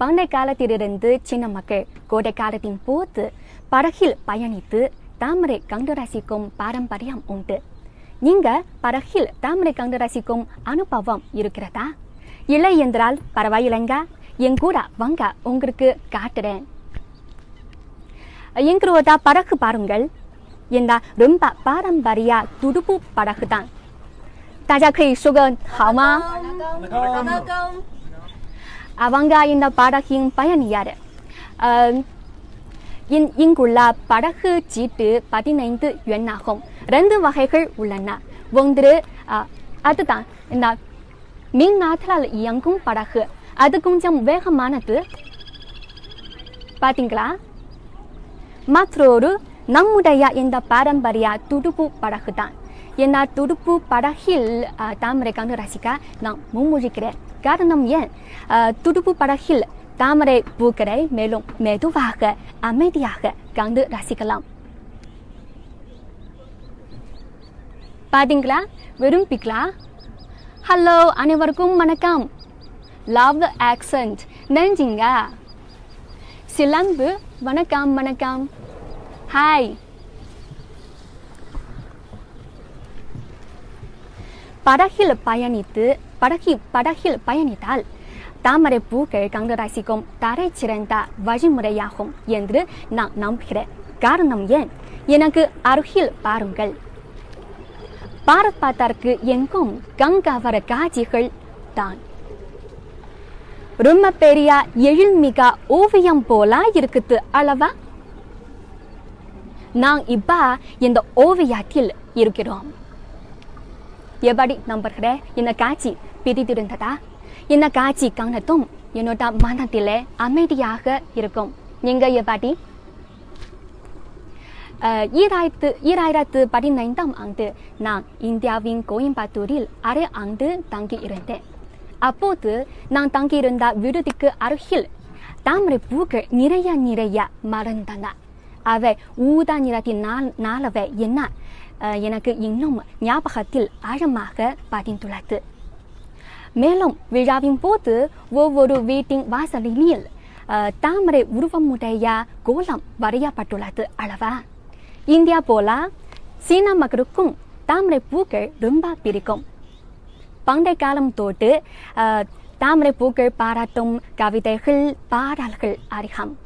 பண்டை காலத்திலிருந்து சின்ன மக்கள் கோடை காலத்தின் போது படகில் பயணித்து தாமரை கண்டு ரசிக்கும் பாரம்பரியம் உண்டு நீங்க படகில் தாமரை கண்டு ரசிக்கும் அனுபவம் இருக்கிறதா இல்லை என்றால் பரவாயில்லைங்க என் கூட வாங்க உங்களுக்கு காட்டுறேன் எங்களோட படகு பாருங்கள் இந்த ரொம்ப பாரம்பரிய துடுப்பு படகு தான் 大家可以说个好吗？ வணக்கம் அவங்க இந்த படகின் பயணியார் அஹ், இங் இங்குள்ள படகு சீட்டு பதினைந்து yuan ஆகும் ரெண்டு வகைகள் உள்ளன ஒன்று அஹ், அதுதான் இந்த மின்னாற்றலால் இயங்கும் படகு அது கொஞ்சம் வேகமானது பாத்தீங்களா மற்றொரு நம்முடைய இந்த பாரம்பரிய துடுப்பு படகு தான் இந்த துடுப்பு படகில் அஹ், தாமரை கண்டு ரசிக்க நான் முன்மொழிக்கிறேன் காரணம் ஏன் அஹ், துடுப்பு படகில் தாமரை பூக்களை மேலும் மெதுவாக அமைதியாக கண்டு ரசிக்கலாம் பாத்தீங்களா விரும்பிங்களா ஹலோ அனைவருக்கும் வணக்கம் லவ் ஆக்சன்ட் நெஞ்சிங்க சிலம்பு வணக்கம் வணக்கம் ஹாய் படகில் பயணித்து படகி படகில் பயணித்தால் தாமரை பூக்கள் கண்டு ரசிக்கும் தரை சிறந்த வழிமுறையாகும் என்று நான் நம்புகிறேன் காரணம் ஏன் எனக்கு அருகில் பாருங்கள் பார்ப்பதற்கு எங்கும் கங்காவர காட்சிகள் தான் ரொம்ப பெரிய எழில்மிக ஓவியம் போல இருக்குது அல்லவா நான் இப்ப இந்த ஓவியத்தில் இருக்கிறோம் எப்படி நம்புகிறேன் இந்த காட்சி பிடித்திருந்ததா இந்த காட்சி காணத்தும் என்னோட மனத்திலே அமைதியாக இருக்கும் நீங்க எப்படி அஹ், ஈராயிரத்து ஈராயிரத்து பதினைந்தாம் ஆண்டு நான் இந்தியாவின் கோயம்புத்தூரில் அரை ஆண்டு தங்கி இருந்தேன் அப்போது நான் தங்கியிருந்த விடுதிக்கு அருகில் தாமரை பூக்கள் நிறைய நிறைய மறந்தன அவை ஊதா நிறத்தின் நாள் நாளவை என்ன அஹ், எனக்கு இன்னும் ஞாபகத்தில் ஆழமாக பதிந்துள்ளது மேலும் விழாவின் போது ஒவ்வொரு வீட்டின் வாசலில் அஹ், தாமரை உருவமுடைய கோலம் வரையப்பட்டுள்ளது அல்லவா இந்தியா போல சீனா மக்களுக்கும் தாமரை பூக்கள் ரொம்ப பிடிக்கும் பண்டை காலம் தொட்டு அஹ், தாமரை பூக்கள் பாராட்டும் கவிதைகள் பாடல்கள் அதிகம்